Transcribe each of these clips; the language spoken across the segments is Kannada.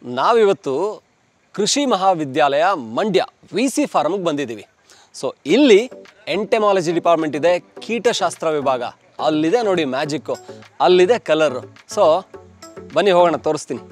ನಾವಿವತ್ತು ಕೃಷಿ ಮಹಾವಿದ್ಯಾಲಯ ಮಂಡ್ಯ ವಿ ಸಿ ಫಾರಮ್ಗೆ ಬಂದಿದ್ದೀವಿ ಸೊ ಇಲ್ಲಿ ಎಂಟೆಮಾಲಜಿ ಡಿಪಾರ್ಟ್ಮೆಂಟ್ ಇದೆ ಕೀಟಶಾಸ್ತ್ರ ವಿಭಾಗ ಅಲ್ಲಿದೆ ನೋಡಿ ಮ್ಯಾಜಿಕ್ಕು ಅಲ್ಲಿದೆ ಕಲರು ಸೊ ಬನ್ನಿ ಹೋಗೋಣ ತೋರಿಸ್ತೀನಿ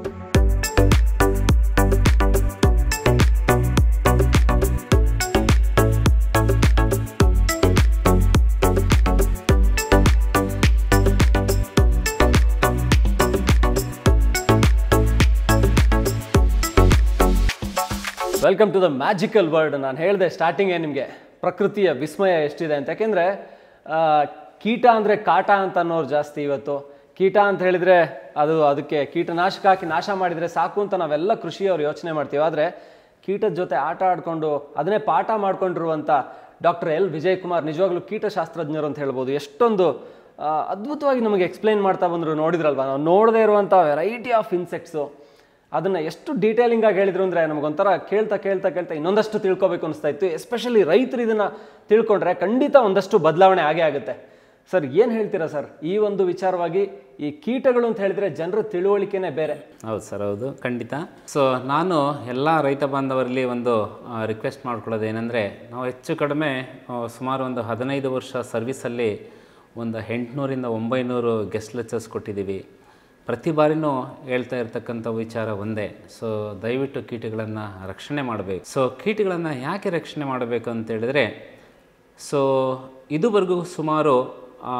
welcome to the magical world ನಾನು ಹೇಳಿದೆ ಸ್ಟಾರ್ಟಿಂಗೇ ನಿಮಗೆ ಪ್ರಕೃತಿಯ ವಿಸ್ಮಯ ಎಷ್ಟಿದೆ ಅಂತ ಯಾಕೆಂದರೆ ಕೀಟ ಅಂದರೆ ಕಾಟ ಅಂತ ಅನ್ನೋರು ಜಾಸ್ತಿ ಇವತ್ತು ಕೀಟ ಅಂತ ಹೇಳಿದರೆ ಅದು ಅದಕ್ಕೆ ಕೀಟನಾಶಕ ಹಾಕಿ ನಾಶ ಮಾಡಿದರೆ ಸಾಕು ಅಂತ ನಾವೆಲ್ಲ ಕೃಷಿಯವ್ರು ಯೋಚನೆ ಮಾಡ್ತೀವಿ ಆದರೆ ಕೀಟದ ಜೊತೆ ಆಟ ಆಡ್ಕೊಂಡು ಅದನ್ನೇ ಪಾಠ ಮಾಡ್ಕೊಂಡಿರುವಂಥ ಡಾಕ್ಟರ್ ಎಲ್ ವಿಜಯ್ ಕುಮಾರ್ ನಿಜವಾಗ್ಲೂ ಕೀಟಶಾಸ್ತ್ರಜ್ಞರು ಅಂತ ಹೇಳ್ಬೋದು ಎಷ್ಟೊಂದು ಆ, ಅದ್ಭುತವಾಗಿ ನಮಗೆ ಎಕ್ಸ್ಪ್ಲೈನ್ ಮಾಡ್ತಾ ಬಂದರು ನೋಡಿದ್ರಲ್ವ ನಾವು ನೋಡದೇ ಇರುವಂಥ ವೆರೈಟಿ ಆಫ್ ಇನ್ಸೆಕ್ಟ್ಸು ಅದನ್ನು ಎಷ್ಟು ಡೀಟೇಲಿಂಗ್ ಆಗಿ ಹೇಳಿದ್ರು ಅಂದರೆ ನಮಗೊಂಥರ ಕೇಳ್ತಾ ಕೇಳ್ತಾ ಕೇಳ್ತಾ ಇನ್ನೊಂದಷ್ಟು ತಿಳ್ಕೊಬೇಕು ಅನಿಸ್ತಾ ಇತ್ತು ಎಸ್ಪೆಷಲಿ ರೈತರು ಇದನ್ನು ತಿಳ್ಕೊಂಡ್ರೆ ಖಂಡಿತ ಒಂದಷ್ಟು ಬದಲಾವಣೆ ಆಗೇ ಆಗುತ್ತೆ ಸರ್ ಏನು ಹೇಳ್ತೀರಾ ಸರ್ ಈ ಒಂದು ವಿಚಾರವಾಗಿ ಈ ಕೀಟಗಳು ಅಂತ ಹೇಳಿದ್ರೆ ಜನರ ತಿಳುವಳಿಕೆನೇ ಬೇರೆ ಹೌದು ಸರ್ ಹೌದು ಖಂಡಿತ ಸೊ ನಾನು ಎಲ್ಲ ರೈತ ಬಾಂಧವರಲ್ಲಿ ಒಂದು ರಿಕ್ವೆಸ್ಟ್ ಮಾಡ್ಕೊಳ್ಳೋದು ಏನಂದರೆ ನಾವು ಹೆಚ್ಚು ಕಡಿಮೆ ಆ, ಸುಮಾರು ಒಂದು ಹದಿನೈದು ವರ್ಷ ಸರ್ವಿಸಲ್ಲಿ ಒಂದು ಎಂಟುನೂರಿಂದ ಒಂಬೈನೂರು ಗೆಸ್ಟ್ ಲೆಕ್ಚರ್ಸ್ ಕೊಟ್ಟಿದ್ದೀವಿ ಪ್ರತಿ ಬಾರಿನೂ ಹೇಳ್ತಾ ಇರ್ತಕ್ಕಂಥ ವಿಚಾರ ಒಂದೇ ಸೊ ದಯವಿಟ್ಟು ಕೀಟಗಳನ್ನು ರಕ್ಷಣೆ ಮಾಡಬೇಕು ಸೊ ಕೀಟಗಳನ್ನು ಯಾಕೆ ರಕ್ಷಣೆ ಮಾಡಬೇಕು ಅಂತ ಹೇಳಿದ್ರೆ ಸೊ ಇದುವರೆಗೂ ಸುಮಾರು ಆ,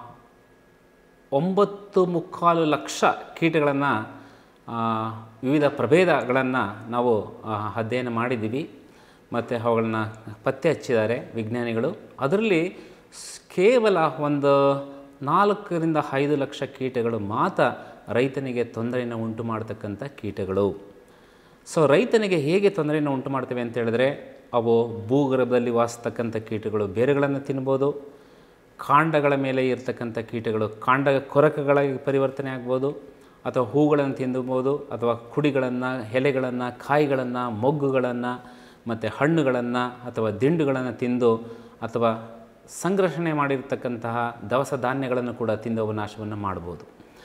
ಒಂಬತ್ತು ಮುಕ್ಕಾಲು ಲಕ್ಷ ಕೀಟಗಳನ್ನು ವಿವಿಧ ಪ್ರಭೇದಗಳನ್ನು ನಾವು ಆ, ಅಧ್ಯಯನ ಮಾಡಿದ್ದೀವಿ ಮತ್ತು ಅವುಗಳನ್ನ ಪತ್ತೆ ಹಚ್ಚಿದ್ದಾರೆ ವಿಜ್ಞಾನಿಗಳು ಅದರಲ್ಲಿ ಸ್- ಕೇವಲ ಒಂದು ನಾಲ್ಕರಿಂದ ಐದು ಲಕ್ಷ ಕೀಟಗಳು ಮಾತ್ರ ರೈತನಿಗೆ ತೊಂದರೆಯನ್ನು ಉಂಟು ಮಾಡ್ತಕ್ಕಂಥ ಕೀಟಗಳು ಸೊ ರೈತನಿಗೆ ಹೇಗೆ ತೊಂದರೆಯನ್ನು ಉಂಟು ಮಾಡ್ತವೆ ಅಂತ ಹೇಳಿದ್ರೆ ಅವು ಭೂಗರ್ಭದಲ್ಲಿ ವಾಸಿಸ್ತಕ್ಕಂಥ ಕೀಟಗಳು ಬೇರುಗಳನ್ನು ತಿನ್ಬೋದು ಕಾಂಡಗಳ ಮೇಲೆ ಇರ್ತಕ್ಕಂಥ ಕೀಟಗಳು ಕಾಂಡ ಕೊರಕಗಳಾಗಿ ಪರಿವರ್ತನೆ ಆಗ್ಬೋದು ಅಥವಾ ಹೂಗಳನ್ನು ತಿನ್ನಬಹುದು ಅಥವಾ ಕುಡಿಗಳನ್ನು ಎಲೆಗಳನ್ನು ಕಾಯಿಗಳನ್ನು ಮೊಗ್ಗುಗಳನ್ನು ಮತ್ತು ಹಣ್ಣುಗಳನ್ನು ಅಥವಾ ದಿಂಡುಗಳನ್ನು ತಿಂದು ಅಥವಾ ಸಂಗ್ರಹಣೆ ಮಾಡಿರ್ತಕ್ಕಂತಹ ದವಸ ಧಾನ್ಯಗಳನ್ನು ಕೂಡ ತಿಂದು ಅವು ನಾಶವನ್ನು ಮಾಡ್ಬೋದು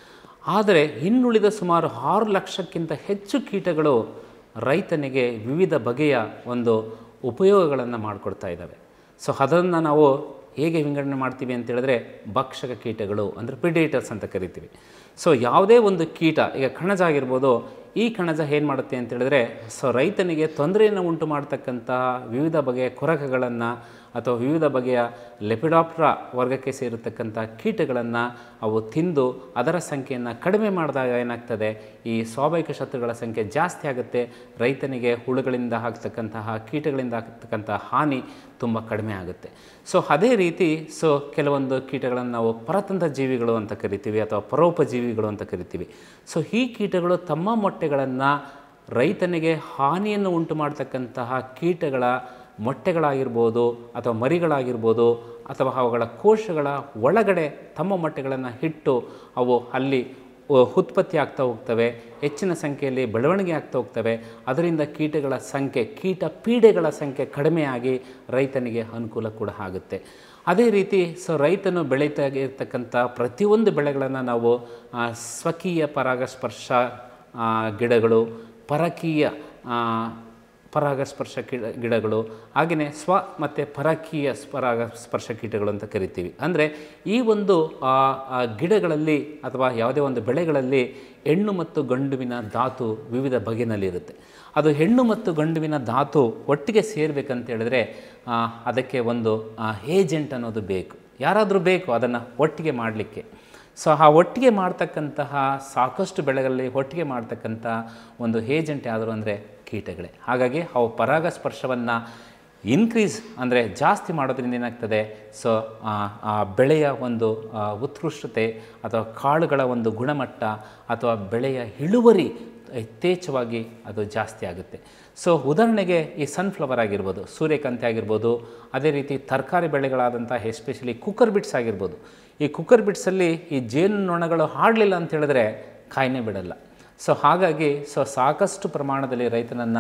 ಆದರೆ ಇನ್ನುಳಿದ ಸುಮಾರು ಆರು ಲಕ್ಷಕ್ಕಿಂತ ಹೆಚ್ಚು ಕೀಟಗಳು ರೈತನಿಗೆ ವಿವಿಧ ಬಗೆಯ ಒಂದು ಉಪಯೋಗಗಳನ್ನು ಮಾಡಿಕೊಡ್ತಾ ಇದ್ದಾವೆ ಸೊ ಅದನ್ನು ನಾವು ಹೇಗೆ ವಿಂಗಡಣೆ ಮಾಡ್ತೀವಿ ಅಂತ ಹೇಳಿದ್ರೆ ಭಕ್ಷಕ ಕೀಟಗಳು ಅಂದರೆ ಪ್ರಿಡೇಟರ್ಸ್ ಅಂತ ಕರಿತೀವಿ ಸೊ ಯಾವುದೇ ಒಂದು ಕೀಟ ಈಗ ಕಣಜ ಆಗಿರ್ಬೋದು ಈ ಕಣಜ ಏನು ಮಾಡುತ್ತೆ ಅಂತ ಹೇಳಿದ್ರೆ ಸೊ ರೈತನಿಗೆ ತೊಂದರೆಯನ್ನು ಉಂಟು ಮಾಡ್ತಕ್ಕಂತಹ ವಿವಿಧ ಬಗೆಯ ಕೊರಕಗಳನ್ನು ಅಥವಾ ವಿವಿಧ ಬಗೆಯ ಲೆಪಿಡಾಪ್ಟ್ರಾ ವರ್ಗಕ್ಕೆ ಸೇರಿರ್ತಕ್ಕಂಥ ಕೀಟಗಳನ್ನು ಅವು ತಿಂದು ಅದರ ಸಂಖ್ಯೆಯನ್ನು ಕಡಿಮೆ ಮಾಡಿದಾಗ ಏನಾಗ್ತದೆ ಈ ಸ್ವಾಭಾವಿಕ ಶತ್ರುಗಳ ಸಂಖ್ಯೆ ಜಾಸ್ತಿ ಆಗುತ್ತೆ ರೈತನಿಗೆ ಹುಳುಗಳಿಂದ ಆಗ್ತಕ್ಕಂತಹ ಕೀಟಗಳಿಂದ ಆಗ್ತಕ್ಕಂತಹ ಹಾನಿ ತುಂಬ ಕಡಿಮೆ ಆಗುತ್ತೆ ಸೊ ಅದೇ ರೀತಿ ಸೊ ಕೆಲವೊಂದು ಕೀಟಗಳನ್ನು ನಾವು ಪರತಂತ್ರ ಜೀವಿಗಳು ಅಂತ ಕರಿತೀವಿ ಅಥವಾ ಪರೋಪಜೀವಿಗಳು ಅಂತ ಕರಿತೀವಿ ಸೊ ಈ ಕೀಟಗಳು ತಮ್ಮ ಮೊಟ್ಟೆಗಳನ್ನು ರೈತನಿಗೆ ಹಾನಿಯನ್ನು ಉಂಟು ಮಾಡ್ತಕ್ಕಂತಹ ಕೀಟಗಳ ಮೊಟ್ಟೆಗಳಾಗಿರ್ಬೋದು ಅಥವಾ ಮರಿಗಳಾಗಿರ್ಬೋದು ಅಥವಾ ಅವುಗಳ ಕೋಶಗಳ ಒಳಗಡೆ ತಮ್ಮ ಮೊಟ್ಟೆಗಳನ್ನು ಇಟ್ಟು ಅವು ಅಲ್ಲಿ ಉ- ಉತ್ಪತ್ತಿ ಆಗ್ತಾ ಹೋಗ್ತವೆ ಹೆಚ್ಚಿನ ಸಂಖ್ಯೆಯಲ್ಲಿ ಬೆಳವಣಿಗೆ ಆಗ್ತಾ ಹೋಗ್ತವೆ ಅದರಿಂದ ಕೀಟಗಳ ಸಂಖ್ಯೆ ಕೀಟ ಪೀಡೆಗಳ ಸಂಖ್ಯೆ ಕಡಿಮೆಯಾಗಿ ರೈತನಿಗೆ ಅನುಕೂಲ ಕೂಡ ಆಗುತ್ತೆ ಅದೇ ರೀತಿ ಸೊ ರೈತನು ಬೆಳೀತಾ ಇರ್ತಕ್ಕಂಥ ಪ್ರತಿಯೊಂದು ಬೆಳೆಗಳನ್ನು ನಾವು ಆ, ಸ್ವಕೀಯ ಪರಾಗಸ್ಪರ್ಶ ಆ, ಗಿಡಗಳು ಪರಕೀಯ ಆ, ಪರಾಗಸ್ಪರ್ಶ ಗಿಡ ಗಿಡಗಳು ಹಾಗೆಯೇ ಸ್ವ ಮತ್ತು ಪರಕೀಯ ಪರಾಗಸ್ಪರ್ಶ ಕೀಟಗಳು ಅಂತ ಕರಿತೀವಿ ಅಂದರೆ ಈ ಒಂದು ಆ, ಆ ಗಿಡಗಳಲ್ಲಿ ಅಥವಾ ಯಾವುದೇ ಒಂದು ಬೆಳೆಗಳಲ್ಲಿ ಹೆಣ್ಣು ಮತ್ತು ಗಂಡುವಿನ ಧಾತು ವಿವಿಧ ಬಗೆನಲ್ಲಿರುತ್ತೆ ಅದು ಹೆಣ್ಣು ಮತ್ತು ಗಂಡುವಿನ ಧಾತು ಒಟ್ಟಿಗೆ ಸೇರಬೇಕಂತ ಹೇಳಿದ್ರೆ ಆ, ಅದಕ್ಕೆ ಒಂದು ಏಜೆಂಟ್ ಅನ್ನೋದು ಬೇಕು ಯಾರಾದರೂ ಬೇಕು ಅದನ್ನು ಒಟ್ಟಿಗೆ ಮಾಡಲಿಕ್ಕೆ ಸೊ ಆ ಒಟ್ಟಿಗೆ ಮಾಡ್ತಕ್ಕಂತಹ ಸಾಕಷ್ಟು ಬೆಳೆಗಳಲ್ಲಿ ಒಟ್ಟಿಗೆ ಮಾಡ್ತಕ್ಕಂಥ ಒಂದು ಏಜೆಂಟ್ ಯಾವುದು ಅಂದರೆ ಕೀಟಗಳೇ ಹಾಗಾಗಿ ಅವು ಪರಾಗಸ್ಪರ್ಶವನ್ನು ಇನ್ಕ್ರೀಸ್ ಅಂದರೆ ಜಾಸ್ತಿ ಮಾಡೋದ್ರಿಂದ ಏನಾಗ್ತದೆ ಸೊ ಆ ಬೆಳೆಯ ಒಂದು ಆ, ಉತ್ಕೃಷ್ಟತೆ ಅಥವಾ ಕಾಳುಗಳ ಒಂದು ಗುಣಮಟ್ಟ ಅಥವಾ ಬೆಳೆಯ ಇಳುವರಿ ಯಥೇಚ್ಛವಾಗಿ ಅದು ಜಾಸ್ತಿ ಆಗುತ್ತೆ ಸೊ ಉದಾಹರಣೆಗೆ ಈ ಸನ್ಫ್ಲವರ್ ಆಗಿರ್ಬೋದು ಸೂರ್ಯಕಾಂತಿ ಆಗಿರ್ಬೋದು ಅದೇ ರೀತಿ ತರಕಾರಿ ಬೆಳೆಗಳಾದಂಥ ಎಸ್ಪೆಷಲಿ ಕುಕ್ಕರ್ ಬಿಟ್ಸ್ ಆಗಿರ್ಬೋದು ಈ ಕುಕ್ಕರ್ ಬಿಟ್ಸಲ್ಲಿ ಈ ಜೇನು ನೊಣಗಳು ಹಾಡಲಿಲ್ಲ ಅಂತ ಹೇಳಿದ್ರೆ ಕಾಯಿನೇ ಬಿಡಲ್ಲ ಸೊ ಹಾಗಾಗಿ ಸೊ ಸಾಕಷ್ಟು ಪ್ರಮಾಣದಲ್ಲಿ ರೈತನನ್ನು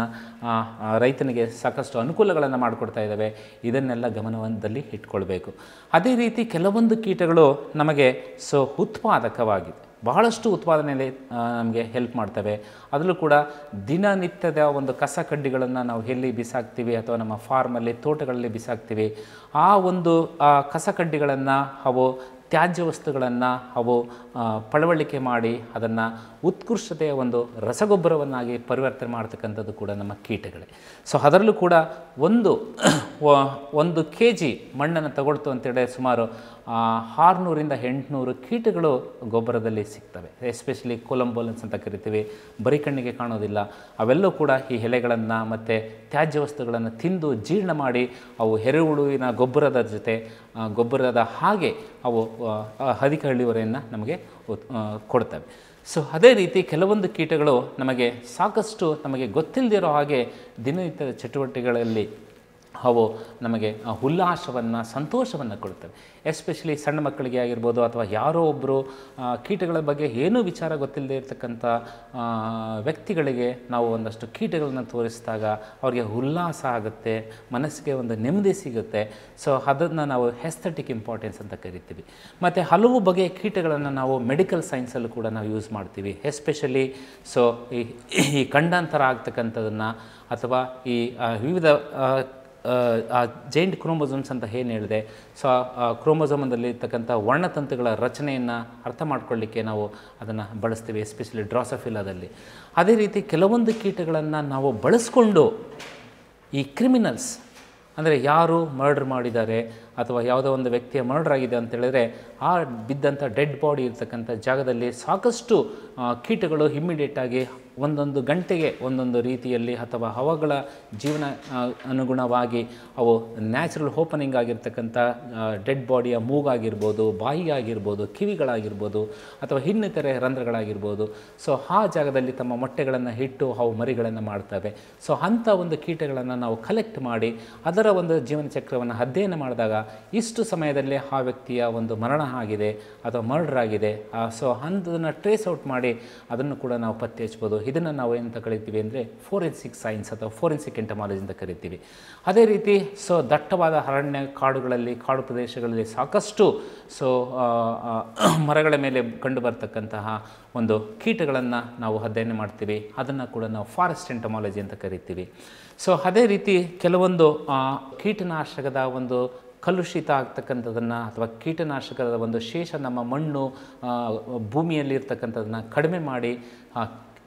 ರೈತನಿಗೆ ಸಾಕಷ್ಟು ಅನುಕೂಲಗಳನ್ನು ಮಾಡಿಕೊಡ್ತಾ ಇದ್ದಾವೆ ಇದನ್ನೆಲ್ಲ ಗಮನದಲ್ಲಿ ಇಟ್ಕೊಳ್ಬೇಕು ಅದೇ ರೀತಿ ಕೆಲವೊಂದು ಕೀಟಗಳು ನಮಗೆ ಸೊ ಉತ್ಪಾದಕವಾಗಿದೆ ಬಹಳಷ್ಟು ಉತ್ಪಾದನೆಯಲ್ಲಿ ನಮಗೆ ಹೆಲ್ಪ್ ಮಾಡ್ತವೆ ಅದರಲ್ಲೂ ಕೂಡ ದಿನನಿತ್ಯದ ಒಂದು ಕಸ ಕಡ್ಡಿಗಳನ್ನು ನಾವು ಎಲ್ಲಿ ಬಿಸಾಕ್ತೀವಿ ಅಥವಾ ನಮ್ಮ ಫಾರ್ಮಲ್ಲಿ ತೋಟಗಳಲ್ಲಿ ಬಿಸಾಕ್ತೀವಿ ಆ ಒಂದು ಆ ಕಸ ಕಡ್ಡಿಗಳನ್ನು ಅವು ತ್ಯಾಜ್ಯ ವಸ್ತುಗಳನ್ನು ಅವು ಆ, ಪಳವಳಿಕೆ ಮಾಡಿ ಅದನ್ನು ಉತ್ಕೃಷ್ಟತೆಯ ಒಂದು ರಸಗೊಬ್ಬರವನ್ನಾಗಿ ಪರಿವರ್ತನೆ ಮಾಡ್ತಕ್ಕಂಥದ್ದು ಕೂಡ ನಮ್ಮ ಕೀಟಗಳೇ ಸೊ ಅದರಲ್ಲೂ ಕೂಡ ಒಂದು ವ- ಒಂದು ಕೆ ಜಿ ಮಣ್ಣನ್ನು ತಗೊಳ್ತು ಅಂತೇಳಿ ಸುಮಾರು ಆ, ಆರುನೂರಿಂದ ಎಂಟುನೂರು ಕೀಟಗಳು ಗೊಬ್ಬರದಲ್ಲಿ ಸಿಗ್ತವೆ ಎಸ್ಪೆಷಲಿ ಕೊಲಂಬೋಲನ್ಸ್ ಅಂತ ಕರಿತೀವಿ ಬರೀ ಕಣ್ಣಿಗೆ ಕಾಣೋದಿಲ್ಲ ಅವೆಲ್ಲವೂ ಕೂಡ ಈ ಎಲೆಗಳನ್ನು ಮತ್ತು ತ್ಯಾಜ್ಯ ವಸ್ತುಗಳನ್ನು ತಿಂದು ಜೀರ್ಣ ಮಾಡಿ ಅವು ಎರೆಹುಳುವಿನ ಗೊಬ್ಬರದ ಜೊತೆ ಆ, ಗೊಬ್ಬರದ ಹಾಗೆ ಅವು ಆ, ಆ, ಅಧಿಕ ಇಳುವರಿಯನ್ನು ನಮಗೆ ಉತ್- ಆ, ಕೊಡ್ತವೆ ಸೊ ಅದೇ ರೀತಿ ಕೆಲವೊಂದು ಕೀಟಗಳು ನಮಗೆ ಸಾಕಷ್ಟು ನಮಗೆ ಗೊತ್ತಿಲ್ಲದಿರೋ ಹಾಗೆ ದಿನನಿತ್ಯದ ಚಟುವಟಿಕೆಗಳಲ್ಲಿ ಅವು ನಮಗೆ ಆ ಉಲ್ಲಾಸವನ್ನು ಸಂತೋಷವನ್ನು ಕೊಡ್ತವೆ ಎಸ್ಪೆಷಲಿ ಸಣ್ಣ ಮಕ್ಕಳಿಗೆ ಆಗಿರ್ಬೋದು ಅಥವಾ ಯಾರೋ ಒಬ್ಬರು ಕೀಟಗಳ ಬಗ್ಗೆ ಏನೂ ವಿಚಾರ ಗೊತ್ತಿಲ್ಲದೆ ಇರತಕ್ಕಂಥ ಆ, ವ್ಯಕ್ತಿಗಳಿಗೆ ನಾವು ಒಂದಷ್ಟು ಕೀಟಗಳನ್ನು ತೋರಿಸಿದಾಗ ಅವರಿಗೆ ಉಲ್ಲಾಸ ಆಗುತ್ತೆ ಮನಸ್ಸಿಗೆ ಒಂದು ನೆಮ್ಮದಿ ಸಿಗುತ್ತೆ ಸೊ ಅದನ್ನು ನಾವು ಹೆಸ್ಥೆಟಿಕ್ ಇಂಪಾರ್ಟೆನ್ಸ್ ಅಂತ ಕರಿತೀವಿ ಮತ್ತು ಹಲವು ಬಗೆಯ ಕೀಟಗಳನ್ನು ನಾವು ಮೆಡಿಕಲ್ ಸೈನ್ಸಲ್ಲೂ ಕೂಡ ನಾವು ಯೂಸ್ ಮಾಡ್ತೀವಿ ಎಸ್ಪೆಷಲಿ ಸೊ ಈ ಈ ಖಂಡಾಂತರ ಆಗ್ತಕ್ಕಂಥದ್ದನ್ನು ಅಥವಾ ಈ ಆ, ವಿವಿಧ ಆ, ಆ ಜೈಂಟ್ ಕ್ರೋಮೋಸೋಮ್ಸ್ ಅಂತ ಏನು ಹೇಳಿದೆ ಸೊ ಆ ಕ್ರೋಮೋಸೋಮದಲ್ಲಿ ಇರ್ತಕ್ಕಂಥ ವರ್ಣತಂತುಗಳ ರಚನೆಯನ್ನು ಅರ್ಥ ಮಾಡ್ಕೊಳ್ಳಿಕ್ಕೆ ನಾವು ಅದನ್ನು ಬಳಸ್ತೀವಿ ಎಸ್ಪೆಷಲಿ ಡ್ರಾಸಫಿಲಾದಲ್ಲಿ ಅದೇ ರೀತಿ ಕೆಲವೊಂದು ಕೀಟಗಳನ್ನು ನಾವು ಬಳಸ್ಕೊಂಡು ಈ ಕ್ರಿಮಿನಲ್ಸ್ ಅಂದರೆ ಯಾರು ಮರ್ಡರ್ ಮಾಡಿದ್ದಾರೆ ಅಥವಾ ಯಾವುದೋ ಒಂದು ವ್ಯಕ್ತಿಯ ಮರ್ಡರ್ ಆಗಿದೆ ಅಂತ ಹೇಳಿದ್ರೆ ಆ ಬಿದ್ದಂಥ ಡೆಡ್ ಬಾಡಿ ಇರ್ತಕ್ಕಂಥ ಜಾಗದಲ್ಲಿ ಸಾಕಷ್ಟು ಆ, ಕೀಟಗಳು ಇಮ್ಮಿಡಿಯೇಟಾಗಿ ಒಂದೊಂದು ಗಂಟೆಗೆ ಒಂದೊಂದು ರೀತಿಯಲ್ಲಿ ಅಥವಾ ಅವುಗಳ ಜೀವನ ಆ, ಅನುಗುಣವಾಗಿ ಅವು ನ್ಯಾಚುರಲ್ ಓಪನಿಂಗ್ ಆಗಿರ್ತಕ್ಕಂಥ ಡೆಡ್ ಬಾಡಿಯ ಮೂಗಾಗಿರ್ಬೋದು ಬಾಯಿ ಆಗಿರ್ಬೋದು ಕಿವಿಗಳಾಗಿರ್ಬೋದು ಅಥವಾ ಇನ್ನಿತರೆ ರಂಧ್ರಗಳಾಗಿರ್ಬೋದು ಸೊ ಆ ಜಾಗದಲ್ಲಿ ತಮ್ಮ ಮೊಟ್ಟೆಗಳನ್ನು ಇಟ್ಟು ಅವು ಮರಿಗಳನ್ನು ಮಾಡ್ತವೆ ಸೊ ಅಂಥ ಒಂದು ಕೀಟಗಳನ್ನು ನಾವು ಕಲೆಕ್ಟ್ ಮಾಡಿ ಅದರ ಒಂದು ಜೀವನ ಚಕ್ರವನ್ನು ಅಧ್ಯಯನ ಮಾಡಿದಾಗ ಇಷ್ಟು ಸಮಯದಲ್ಲಿ ಆ ವ್ಯಕ್ತಿಯ ಒಂದು ಮರಣ ಆಗಿದೆ ಅಥವಾ ಮರ್ಡರ್ ಆಗಿದೆ ಸೊ ಅಂಥದನ್ನು ಟ್ರೇಸ್ ಔಟ್ ಮಾಡಿ ಅದನ್ನು ಕೂಡ ನಾವು ಪತ್ತೆ ಹಚ್ಬೋದು ಇದನ್ನು ನಾವು ಏನಂತ ಕರಿತೀವಿ ಅಂದರೆ ಫೋರೆನ್ಸಿಕ್ ಸೈನ್ಸ್ ಅಥವಾ ಫೋರೆನ್ಸಿಕ್ ಎಂಟಮಾಲಜಿ ಅಂತ ಕರಿತೀವಿ ಅದೇ ರೀತಿ ಸೊ ದಟ್ಟವಾದ ಅರಣ್ಯ ಕಾಡುಗಳಲ್ಲಿ ಕಾಡು ಪ್ರದೇಶಗಳಲ್ಲಿ ಸಾಕಷ್ಟು ಸೊ ಮರಗಳ ಮೇಲೆ ಕಂಡು ಬರ್ತಕ್ಕಂತಹ ಒಂದು ಕೀಟಗಳನ್ನು ನಾವು ಅಧ್ಯಯನ ಮಾಡ್ತೀವಿ ಅದನ್ನು ಕೂಡ ನಾವು ಫಾರೆಸ್ಟ್ ಎಂಟಮಾಲಜಿ ಅಂತ ಕರಿತೀವಿ ಸೊ ಅದೇ ರೀತಿ ಕೆಲವೊಂದು ಆ, ಕೀಟನಾಶಕದ ಒಂದು ಕಲುಷಿತ ಆಗ್ತಕ್ಕಂಥದ್ದನ್ನು ಅಥವಾ ಕೀಟನಾಶಕದ ಒಂದು ಶೇಷ ನಮ್ಮ ಮಣ್ಣು ಆ, ಭೂಮಿಯಲ್ಲಿ ಇರ್ತಕ್ಕಂಥದ್ದನ್ನು ಕಡಿಮೆ ಮಾಡಿ ಆ,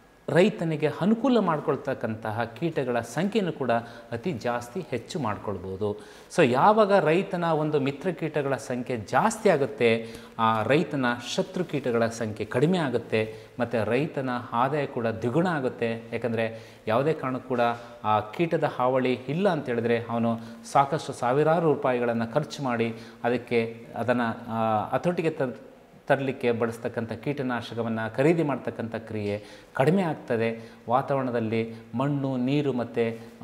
ರೈತನಿಗೆ ಅನುಕೂಲ ಮಾಡಿಕೊಳ್ತಕ್ಕಂತಹ ಕೀಟಗಳ ಸಂಖ್ಯೆಯನ್ನು ಕೂಡ ಅತಿ ಜಾಸ್ತಿ ಹೆಚ್ಚು ಮಾಡ್ಕೊಳ್ಬೋದು ಸೊ ಯಾವಾಗ ರೈತನ ಒಂದು ಮಿತ್ರ ಕೀಟಗಳ ಸಂಖ್ಯೆ ಜಾಸ್ತಿ ಆಗುತ್ತೆ ಆ ರೈತನ ಶತ್ರು ಕೀಟಗಳ ಸಂಖ್ಯೆ ಕಡಿಮೆ ಆಗುತ್ತೆ ಮತ್ತು ರೈತನ ಆದಾಯ ಕೂಡ ದ್ವಿಗುಣ ಆಗುತ್ತೆ ಯಾಕಂದರೆ ಯಾವುದೇ ಕಾರಣಕ್ಕೂ ಕೂಡ ಆ ಕೀಟದ ಹಾವಳಿ ಇಲ್ಲ ಅಂತ ಹೇಳಿದ್ರೆ ಅವನು ಸಾಕಷ್ಟು ಸಾವಿರಾರು ರೂಪಾಯಿಗಳನ್ನು ಖರ್ಚು ಮಾಡಿ ಅದಕ್ಕೆ ಅದನ್ನು ಹತೋಟಿಗೆ ತ ತರಲಿಕ್ಕೆ ಬಳಸ್ತಕ್ಕಂಥ ಕೀಟನಾಶಕವನ್ನು ಖರೀದಿ ಮಾಡ್ತಕ್ಕಂಥ ಕ್ರಿಯೆ ಕಡಿಮೆ ಆಗ್ತದೆ ವಾತಾವರಣದಲ್ಲಿ ಮಣ್ಣು ನೀರು ಮತ್ತು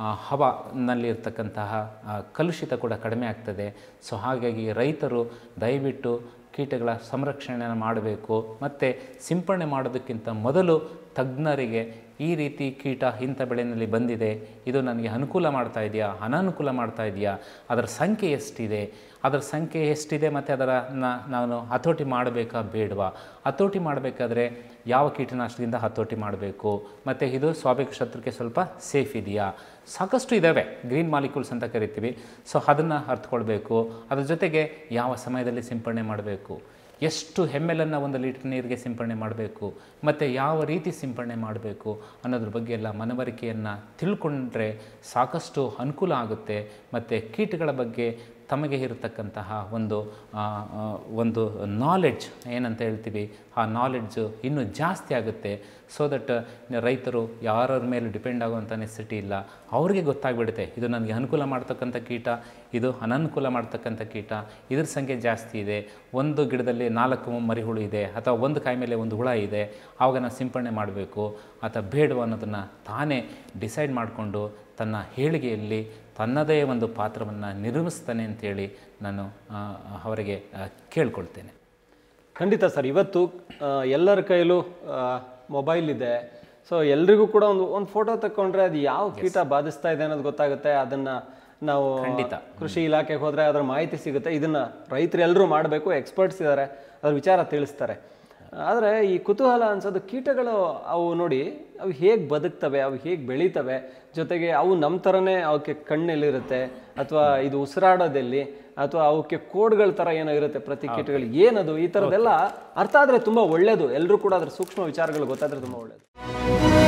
ಹವಾನಲ್ಲಿ ಇರ್ತಕ್ಕಂತಹ ಆ, ಕಲುಷಿತ ಕೂಡ ಕಡಿಮೆ ಆಗ್ತದೆ ಸೊ ಹಾಗಾಗಿ ರೈತರು ದಯವಿಟ್ಟು ಕೀಟಗಳ ಸಂರಕ್ಷಣೆಯನ್ನು ಮಾಡಬೇಕು ಮತ್ತು ಸಿಂಪರಣೆ ಮಾಡೋದಕ್ಕಿಂತ ಮೊದಲು ತಜ್ಞರಿಗೆ ಈ ರೀತಿ ಕೀಟ ಇಂಥ ಬೆಳೆಯಲ್ಲಿ ಬಂದಿದೆ ಇದು ನನಗೆ ಅನುಕೂಲ ಮಾಡ್ತಾ ಇದೆಯಾ ಅನಾನುಕೂಲ ಮಾಡ್ತಾ ಇದೆಯಾ ಅದರ ಸಂಖ್ಯೆ ಎಷ್ಟಿದೆ ಅದರ ಸಂಖ್ಯೆ ಎಷ್ಟಿದೆ ಮತ್ತು ಅದರ ನ- ನಾನು ಹತೋಟಿ ಮಾಡಬೇಕಾ ಬೇಡವಾ ಹತೋಟಿ ಮಾಡಬೇಕಾದ್ರೆ ಯಾವ ಕೀಟನಾಶಕದಿಂದ ಹತೋಟಿ ಮಾಡಬೇಕು ಮತ್ತು ಇದು ಸ್ವಾಭಾವಿಕ ಶತ್ರುಕ್ಕೆ ಸ್ವಲ್ಪ ಸೇಫ್ ಇದೆಯಾ ಸಾಕಷ್ಟು ಇದ್ದಾವೆ ಗ್ರೀನ್ ಮಾಲಿಕ್ಯೂಲ್ಸ್ ಅಂತ ಕರಿತೀವಿ ಸೊ ಅದನ್ನು ಅರ್ಥಕೊಳ್ಬೇಕು ಅದ್ರ ಜೊತೆಗೆ ಯಾವ ಸಮಯದಲ್ಲಿ ಸಿಂಪರಣೆ ಮಾಡಬೇಕು ಎಷ್ಟು ಹೆಮ್ಮೆಲನ್ನು ಒಂದು ಲೀಟರ್ ನೀರಿಗೆ ಸಿಂಪರಣೆ ಮಾಡಬೇಕು ಮತ್ತು ಯಾವ ರೀತಿ ಸಿಂಪರಣೆ ಮಾಡಬೇಕು ಅನ್ನೋದ್ರ ಬಗ್ಗೆ ಎಲ್ಲ ಮನವರಿಕೆಯನ್ನು ತಿಳ್ಕೊಂಡ್ರೆ ಸಾಕಷ್ಟು ಅನುಕೂಲ ಆಗುತ್ತೆ ಮತ್ತು ಕೀಟಗಳ ಬಗ್ಗೆ ತಮಗೆ ಇರತಕ್ಕಂತಹ ಒಂದು ಆ, ಆ, ಒಂದು ನಾಲೆಡ್ಜ್ ಏನಂತ ಹೇಳ್ತೀವಿ ಆ ನಾಲೆಡ್ಜು ಇನ್ನೂ ಜಾಸ್ತಿ ಆಗುತ್ತೆ ಸೊ ದಟ್ ರೈತರು ಯಾರ ಮೇಲೆ ಡಿಪೆಂಡ್ ಆಗುವಂಥ ನೆಸಿಟಿ ಇಲ್ಲ ಅವ್ರಿಗೆ ಗೊತ್ತಾಗ್ಬಿಡುತ್ತೆ ಇದು ನನಗೆ ಅನುಕೂಲ ಮಾಡ್ತಕ್ಕಂಥ ಕೀಟ ಇದು ಅನನುಕೂಲ ಮಾಡ್ತಕ್ಕಂಥ ಕೀಟ ಇದ್ರ ಸಂಖ್ಯೆ ಜಾಸ್ತಿ ಇದೆ ಒಂದು ಗಿಡದಲ್ಲಿ ನಾಲ್ಕು ಮರಿಹುಳು ಇದೆ ಅಥವಾ ಒಂದು ಕಾಯಿ ಮೇಲೆ ಒಂದು ಹುಳ ಇದೆ ಆವಾಗ ನಾನು ಸಿಂಪರಣೆ ಮಾಡಬೇಕು ಅಥವಾ ಬೇಡವ ಅನ್ನೋದನ್ನು ತಾನೇ ಡಿಸೈಡ್ ಮಾಡಿಕೊಂಡು ತನ್ನ ಹೇಳಿಕೆಯಲ್ಲಿ ತನ್ನದೇ ಒಂದು ಪಾತ್ರವನ್ನು ನಿರ್ಮಿಸ್ತಾನೆ ಅಂತೇಳಿ ನಾನು ಆ, ಅವರಿಗೆ ಆ, ಕೇಳ್ಕೊಳ್ತೇನೆ ಖಂಡಿತ ಸರ್ ಇವತ್ತು ಆ, ಎಲ್ಲರ ಕೈಲೂ ಮೊಬೈಲ್ ಇದೆ ಸೊ ಎಲ್ರಿಗೂ ಕೂಡ ಒಂದು ಒಂದು ಫೋಟೋ ತಕೊಂಡ್ರೆ ಅದು ಯಾವ ಕೀಟ ಬಾಧಿಸ್ತಾ ಇದೆ ಅನ್ನೋದು ಗೊತ್ತಾಗುತ್ತೆ ಅದನ್ನ ನಾವು ಖಂಡಿತ. ಕೃಷಿ ಇಲಾಖೆಗೆ ಹೋದ್ರೆ ಅದರ ಮಾಹಿತಿ ಸಿಗುತ್ತೆ ಇದನ್ನ ರೈತರು ಎಲ್ಲರೂ ಮಾಡಬೇಕು ಎಕ್ಸ್ಪರ್ಟ್ಸ್ ಇದ್ದಾರೆ ಅದ್ರ ವಿಚಾರ ತಿಳಿಸ್ತಾರೆ ಆದರೆ ಈ ಕುತೂಹಲ ಅನ್ಸೋದು ಕೀಟಗಳು ಅವು ನೋಡಿ ಅವು ಹೇಗೆ ಬದುಕ್ತವೆ ಅವು ಹೇಗೆ ಬೆಳೀತವೆ ಜೊತೆಗೆ ಅವು ನಮ್ಮ ಥರನೇ ಅವಕ್ಕೆ ಕಣ್ಣೆಲ್ಲಿರುತ್ತೆ ಅಥವಾ ಇದು ಉಸಿರಾಡೋದೆಲ್ಲಿ ಅಥವಾ ಅವಕ್ಕೆ ಕೋಡ್ಗಳ ಥರ ಏನೋ ಇರುತ್ತೆ ಪ್ರತಿ ಕೀಟಗಳಿಗೆ ಏನದು ಈ ಥರದ್ದೆಲ್ಲ ಅರ್ಥ ಆದರೆ ತುಂಬ ಒಳ್ಳೆಯದು ಎಲ್ಲರೂ ಕೂಡ ಅದ್ರ ಸೂಕ್ಷ್ಮ ವಿಚಾರಗಳು ಗೊತ್ತಾದ್ರೆ ತುಂಬ ಒಳ್ಳೆಯದು